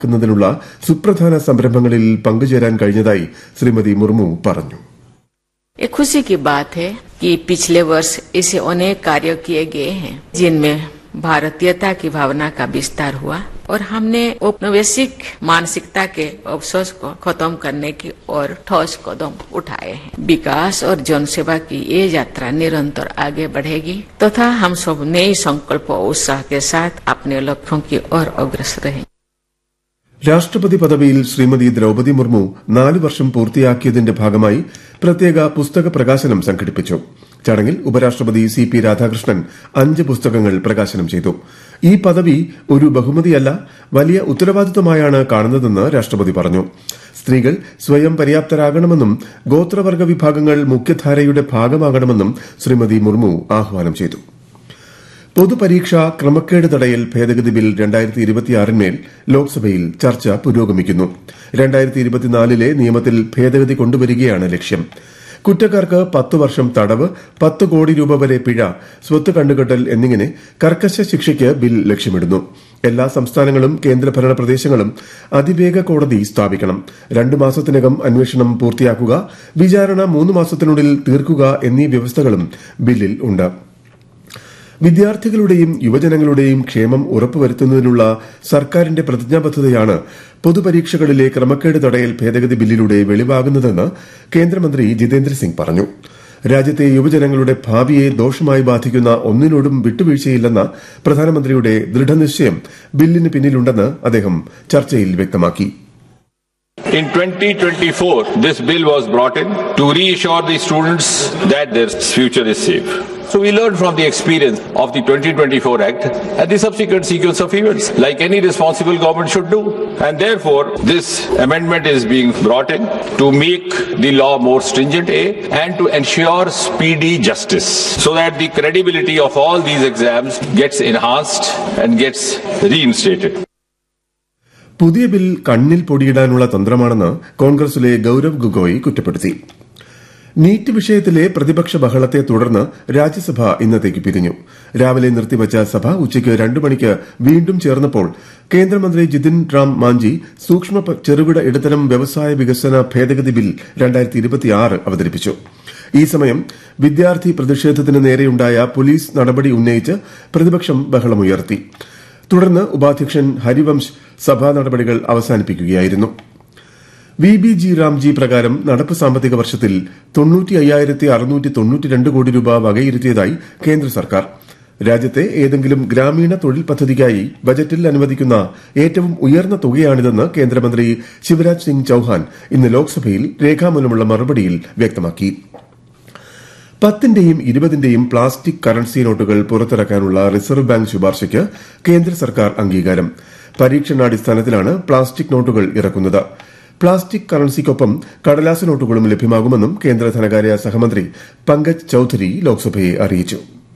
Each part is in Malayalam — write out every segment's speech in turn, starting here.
ക്കുന്നതിനുള്ള സുപ്രധാന സംരംഭങ്ങളിൽ പങ്കുചേരാൻ കഴിഞ്ഞതായി ശ്രീമതി മുർമു പറഞ്ഞു ये खुशी की बात है कि पिछले वर्ष ऐसे अनेक कार्य किए गए हैं जिनमें भारतीयता की भावना का विस्तार हुआ और हमने औपनिवेशिक मानसिकता के अवसर को खत्म करने की ओर ठोस कदम उठाए हैं विकास और जनसेवा की ये यात्रा निरंतर आगे बढ़ेगी तथा हम सब नई संकल्प और उत्साह के साथ अपने लक्ष्यों की ओर अग्रसर रहेंगे രാഷ്ട്രപതി പദവിയിൽ ശ്രീമതി ദ്രൌപതി മുർമു നാല് വർഷം പൂർത്തിയാക്കിയതിന്റെ ഭാഗമായി പ്രത്യേക പുസ്തക പ്രകാശനം സംഘടിപ്പിച്ചു ചടങ്ങിൽ ഉപരാഷ്ട്രപതി സി പി രാധാകൃഷ്ണൻ അഞ്ച് പുസ്തകങ്ങൾ പ്രകാശനം ചെയ്തു ഈ പദവി ഒരു ബഹുമതിയല്ല വലിയ ഉത്തരവാദിത്തമായാണ് കാണുന്നതെന്ന് രാഷ്ട്രപതി പറഞ്ഞു സ്ത്രീകൾ സ്വയം പര്യാപ്തരാകണമെന്നും ഗോത്രവർഗ വിഭാഗങ്ങൾ മുഖ്യധാരയുടെ ഭാഗമാകണമെന്നും ശ്രീമതി മുർമു ആഹ്വാനം ചെയ്തു പൊതുപരീക്ഷ ക്രമക്കേട് തടയൽ ഭേദഗതി ബിൽ രണ്ടായിരത്തി ഇരുപത്തിയാറിന്മേൽ ലോക്സഭയിൽ ചർച്ച പുരോഗമിക്കുന്നു രണ്ടായിരത്തി ഇരുപത്തിനാലിലെ നിയമത്തിൽ ഭേദഗതി കൊണ്ടുവരികയാണ് ലക്ഷ്യം കുറ്റക്കാർക്ക് പത്ത് വർഷം തടവ് പത്ത് കോടി രൂപ വരെ പിഴ സ്വത്ത് കണ്ടുകെട്ടൽ എന്നിങ്ങനെ കർക്കശ ശിക്ഷയ്ക്ക് ബിൽ ലക്ഷ്യമിടുന്നു എല്ലാ സംസ്ഥാനങ്ങളും കേന്ദ്രഭരണ പ്രദേശങ്ങളും അതിവേഗ കോടതി സ്ഥാപിക്കണം രണ്ടു മാസത്തിനകം അന്വേഷണം പൂർത്തിയാക്കുക വിചാരണ മൂന്ന് മാസത്തിനുള്ളിൽ തീർക്കുക എന്നീ വ്യവസ്ഥകളും ബില്ലിൽ ഉണ്ട് വിദ്യാർത്ഥികളുടെയും യുവജനങ്ങളുടെയും ക്ഷേമം ഉറപ്പുവരുത്തുന്നതിനുള്ള സർക്കാരിന്റെ പ്രതിജ്ഞാബദ്ധതയാണ് പൊതുപരീക്ഷകളിലെ ക്രമക്കേട് തടയൽ ഭേദഗതി ബില്ലിലൂടെ വെളിവാകുന്നതെന്ന് കേന്ദ്രമന്ത്രി ജിതേന്ദ്ര സിംഗ് പറഞ്ഞു രാജ്യത്തെ യുവജനങ്ങളുടെ ഭാവിയെ ദോഷമായി ബാധിക്കുന്ന ഒന്നിനോടും വിട്ടുവീഴ്ചയില്ലെന്ന പ്രധാനമന്ത്രിയുടെ ദൃഢനിശ്ചയം ബില്ലിന് പിന്നിലുണ്ടെന്ന് അദ്ദേഹം ചർച്ചയിൽ വ്യക്തമാക്കി In 2024, this bill was brought in to reassure the students that their future is safe. So we learned from the experience of the 2024 Act and the subsequent sequence of events, like any responsible government should do. And therefore, this amendment is being brought in to make the law more stringent, A, and to ensure speedy justice, so that the credibility of all these exams gets enhanced and gets reinstated. പുതിയ ബിൽ കണ്ണിൽ പൊടിയിടാനുള്ള തന്ത്രമാണെന്ന് കോൺഗ്രസിലെ ഗൌരവ് ഗൊഗോയ് കുറ്റപ്പെടുത്തി നീറ്റ് വിഷയത്തിലെ പ്രതിപക്ഷ ബഹളത്തെ തുടർന്ന് രാജ്യസഭ ഇന്നത്തേക്ക് പിരിഞ്ഞു രാവിലെ നിർത്തിവച്ച സഭ ഉച്ചയ്ക്ക് രണ്ടു മണിക്ക് വീണ്ടും ചേർന്നപ്പോൾ കേന്ദ്രമന്ത്രി ജിതിൻ റാം മാഞ്ചി സൂക്ഷ്മ ചെറുകിട ഇടത്തരം വ്യവസായ വികസന ഭേദഗതി ബിൽ അവതരിപ്പിച്ചു ഈ സമയം വിദ്യാർത്ഥി പ്രതിഷേധത്തിന് നേരെയുണ്ടായ പോലീസ് നടപടി ഉന്നയിച്ച് പ്രതിപക്ഷം ബഹളമുയർത്തി തുടർന്ന് ഉപാധ്യക്ഷൻ ഹരിവംശ് സഭാ നടപടികൾ അവസാനിപ്പിക്കുകയായിരുന്നു വി ബി ജി റാംജി പ്രകാരം നടപ്പ് സാമ്പത്തിക വർഷത്തിൽ തൊണ്ണൂറ്റി അയ്യായിരത്തി അറുന്നൂറ്റി തൊണ്ണൂറ്റിരണ്ട് കോടി രൂപ വകയിരുത്തിയതായി കേന്ദ്ര സർക്കാർ രാജ്യത്തെ ഏതെങ്കിലും ഗ്രാമീണ തൊഴിൽ പദ്ധതിക്കായി ബജറ്റിൽ അനുവദിക്കുന്ന ഏറ്റവും ഉയർന്ന തുകയാണിതെന്ന് കേന്ദ്രമന്ത്രി ശിവരാജ് സിംഗ് ചൌഹാൻ ഇന്ന് ലോക്സഭയിൽ രേഖാമൂലമുള്ള മറുപടിയിൽ വ്യക്തമാക്കി പത്തിന്റെയും ഇരുപതിന്റെയും പ്ലാസ്റ്റിക് കറൻസി നോട്ടുകൾ പുറത്തിറക്കാനുള്ള റിസർവ് ബാങ്ക് ശുപാർശയ്ക്ക് കേന്ദ്ര സർക്കാർ അംഗീകാരം പരീക്ഷണാടിസ്ഥാനത്തിലാണ് പ്ലാസ്റ്റിക് നോട്ടുകൾ ഇറക്കുന്നത് പ്ലാസ്റ്റിക് കറൻസിക്കൊപ്പം കടലാസ് നോട്ടുകളും ലഭ്യമാകുമെന്നും കേന്ദ്ര ധനകാര്യ സഹമന്ത്രി പങ്കജ് ചൌധരി ലോക്സഭയെ അറിയിച്ചു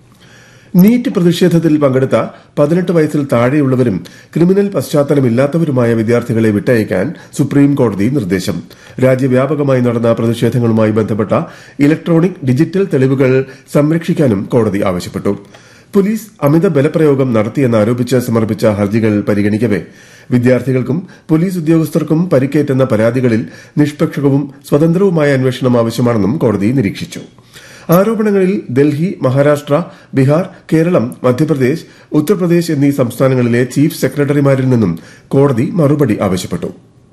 നീറ്റ് പ്രതിഷേധത്തിൽ പങ്കെടുത്ത പതിനെട്ട് വയസ്സിൽ താഴെയുള്ളവരും ക്രിമിനൽ പശ്ചാത്തലമില്ലാത്തവരുമായ വിദ്യാർത്ഥികളെ വിട്ടയക്കാൻ സുപ്രീം കോടതി നിർദ്ദേശം രാജ്യവ്യാപകമായി നടന്ന പ്രതിഷേധങ്ങളുമായി ബന്ധപ്പെട്ട ഇലക്ട്രോണിക് ഡിജിറ്റൽ തെളിവുകൾ സംരക്ഷിക്കാനും കോടതി ആവശ്യപ്പെട്ടു പോലീസ് അമിത ബലപ്രയോഗം നടത്തിയെന്നാരോപിച്ച് സമർപ്പിച്ച ഹർജികൾ പരിഗണിക്കവെ വിദ്യാർത്ഥികൾക്കും പോലീസ് ഉദ്യോഗസ്ഥർക്കും പരിക്കേറ്റെന്ന പരാതികളിൽ നിഷ്പക്ഷവും സ്വതന്ത്രവുമായ അന്വേഷണം ആവശ്യമാണെന്നും കോടതി നിരീക്ഷിച്ചു ആരോപണങ്ങളിൽ ഡൽഹി മഹാരാഷ്ട്ര ബീഹാർ കേരളം മധ്യപ്രദേശ് ഉത്തർപ്രദേശ് എന്നീ സംസ്ഥാനങ്ങളിലെ ചീഫ് സെക്രട്ടറിമാരിൽ നിന്നും കോടതി മറുപടി ആവശ്യപ്പെട്ടു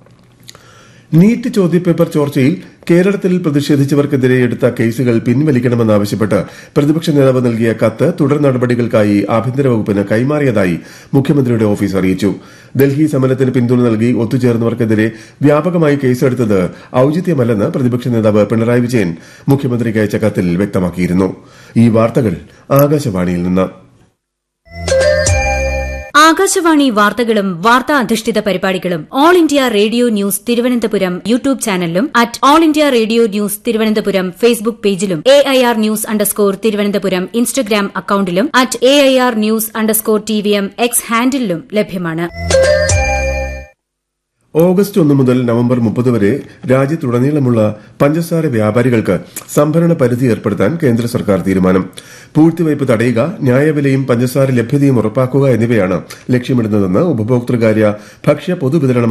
നീറ്റ് ചോദ്യപേപ്പർ ചോർച്ചയിൽ കേരളത്തിൽ പ്രതിഷേധിച്ചവർക്കെതിരെ എടുത്ത കേസുകൾ പിൻവലിക്കണമെന്നാവശ്യപ്പെട്ട് പ്രതിപക്ഷ നേതാവ് നൽകിയ കത്ത് തുടർ നടപടികൾക്കായി ആഭ്യന്തര വകുപ്പിന് കൈമാറിയതായി മുഖ്യമന്ത്രിയുടെ ഓഫീസ് അറിയിച്ചു ഡൽഹി സമരത്തിന് പിന്തുണ നൽകി ഒത്തുചേർന്നവർക്കെതിരെ വ്യാപകമായി കേസെടുത്തത് ഔചിത്യമല്ലെന്ന് പ്രതിപക്ഷ നേതാവ് പിണറായി വിജയൻ മുഖ്യമന്ത്രിക്ക് അയച്ച കത്തിൽ വ്യക്തമാക്കിയിരുന്നു ഈ വാർത്തകൾ ആകാശവാണിയിൽ നിന്ന് ആകാശവാണി വാർത്തകളും വാർത്താ അധിഷ്ഠിത പരിപാടികളും all India radio news Thiruvananthapuram YouTube ചാനലിലും at all India radio news Thiruvananthapuram Facebook പേജിലും A I R news underscore Thiruvananthapuram Instagram അക്കൌണ്ടിലും at A I R news underscore T V M X ഹാൻഡിലും ലഭ്യമാണ് ഓഗസ്റ്റ് ഒന്ന് മുതൽ നവംബർ മുപ്പത് വരെ രാജ്യത്തുടനീളമുള്ള പഞ്ചസാര വ്യാപാരികൾക്ക് സംഭരണ പരിധി ഏർപ്പെടുത്താൻ കേന്ദ്ര സർക്കാർ തീരുമാനം പൂഴ്ത്തിവയ്പ് തടയുക ന്യായവിലയും പഞ്ചസാര ലഭ്യതയും ഉറപ്പാക്കുക എന്നിവയാണ് ലക്ഷ്യമിടുന്നതെന്ന് ഉപഭോക്തൃകാര്യ ഭക്ഷ്യ പൊതുവിതരണ